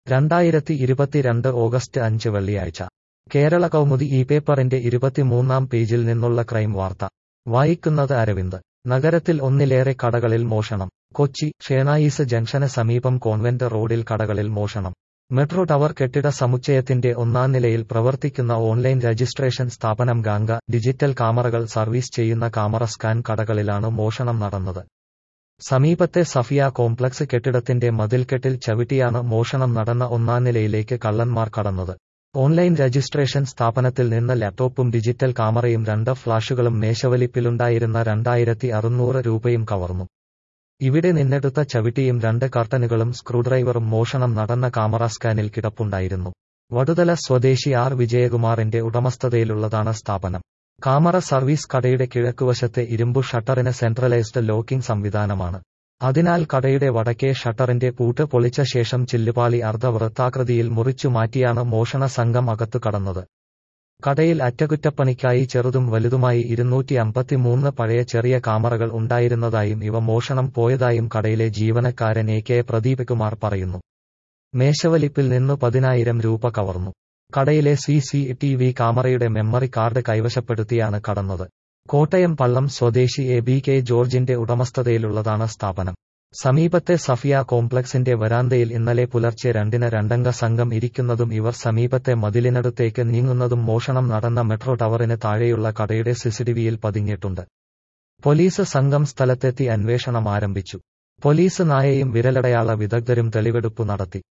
രണ്ടായിരത്തി ഇരുപത്തിരണ്ട് ഓഗസ്റ്റ് അഞ്ച് വെള്ളിയാഴ്ച കേരള കൗമുദി ഈ പേപ്പറിന്റെ ഇരുപത്തിമൂന്നാം പേജിൽ നിന്നുള്ള ക്രൈം വാർത്ത വായിക്കുന്നത് അരവിന്ദ് നഗരത്തിൽ ഒന്നിലേറെ കടകളിൽ മോഷണം കൊച്ചി ഷേണായിസ് ജംഗ്ഷന് സമീപം കോൺവെന്റ് റോഡിൽ കടകളിൽ മോഷണം മെട്രോ ടവർ കെട്ടിട സമുച്ചയത്തിന്റെ ഒന്നാം നിലയിൽ പ്രവർത്തിക്കുന്ന ഓൺലൈൻ രജിസ്ട്രേഷൻ സ്ഥാപനം ഗാംഗ ഡിജിറ്റൽ കാമറകൾ സർവീസ് ചെയ്യുന്ന കാമറ സ്കാൻ കടകളിലാണ് മോഷണം നടന്നത് സമീപത്തെ സഫിയ കോംപ്ലക്സ് കെട്ടിടത്തിന്റെ മതിൽക്കെട്ടിൽ ചവിട്ടിയാണ് മോഷണം നടന്ന ഒന്നാം നിലയിലേക്ക് കള്ളന്മാർ കടന്നത് ഓൺലൈൻ രജിസ്ട്രേഷൻ സ്ഥാപനത്തിൽ നിന്ന് ലാപ്ടോപ്പും ഡിജിറ്റൽ കാമറയും രണ്ട് ഫ്ലാഷുകളും മേശവലിപ്പിലുണ്ടായിരുന്ന രണ്ടായിരത്തി അറുന്നൂറ് രൂപയും കവർന്നു ഇവിടെ നിന്നെടുത്ത ചവിട്ടിയും രണ്ട് കർട്ടനുകളും സ്ക്രൂഡ്രൈവറും മോഷണം നടന്ന കാമറ സ്കാനിൽ കിടപ്പുണ്ടായിരുന്നു വടുതല സ്വദേശി ആർ വിജയകുമാറിന്റെ ഉടമസ്ഥതയിലുള്ളതാണ് സ്ഥാപനം കാമറ സർവീസ് കടയുടെ കിഴക്കുവശത്തെ ഇരുമ്പു ഷട്ടറിന് സെൻട്രലൈസ്ഡ് ലോക്കിംഗ് സംവിധാനമാണ് അതിനാൽ കടയുടെ വടക്കേ ഷട്ടറിന്റെ പൂട്ട് പൊളിച്ച ശേഷം ചില്ലുപാളി അർദ്ധവൃത്താകൃതിയിൽ മുറിച്ചു മാറ്റിയാണ് മോഷണ സംഘം അകത്തു കടന്നത് കടയിൽ അറ്റകുറ്റപ്പണിക്കായി ചെറുതും വലുതുമായി ഇരുന്നൂറ്റി അമ്പത്തിമൂന്ന് പഴയ ചെറിയ കാമറകൾ ഉണ്ടായിരുന്നതായും ഇവ മോഷണം പോയതായും കടയിലെ ജീവനക്കാരൻ എ കെ പ്രദീപ് കുമാർ പറയുന്നു മേശവലിപ്പിൽ നിന്നു പതിനായിരം രൂപ കവർന്നു കടയിലെ സി സി ടി വി കാമറയുടെ മെമ്മറി കാർഡ് കൈവശപ്പെടുത്തിയാണ് കടന്നത് കോട്ടയം പള്ളം സ്വദേശി എ ബി കെ ജോർജിന്റെ ഉടമസ്ഥതയിലുള്ളതാണ് സ്ഥാപനം സമീപത്തെ സഫിയ കോംപ്ലക്സിന്റെ വരാന്തയിൽ ഇന്നലെ പുലർച്ചെ രണ്ടിന് രണ്ടംഗ സംഘം ഇരിക്കുന്നതും ഇവർ സമീപത്തെ മതിലിനടുത്തേക്ക് നീങ്ങുന്നതും മോഷണം നടന്ന മെട്രോ ടവറിന് താഴെയുള്ള കടയുടെ സിസിടിവിയിൽ പതിഞ്ഞിട്ടുണ്ട് പോലീസ് സംഘം സ്ഥലത്തെത്തി അന്വേഷണം ആരംഭിച്ചു പോലീസ് നായയും വിരലടയാള വിദഗ്ധരും തെളിവെടുപ്പു നടത്തി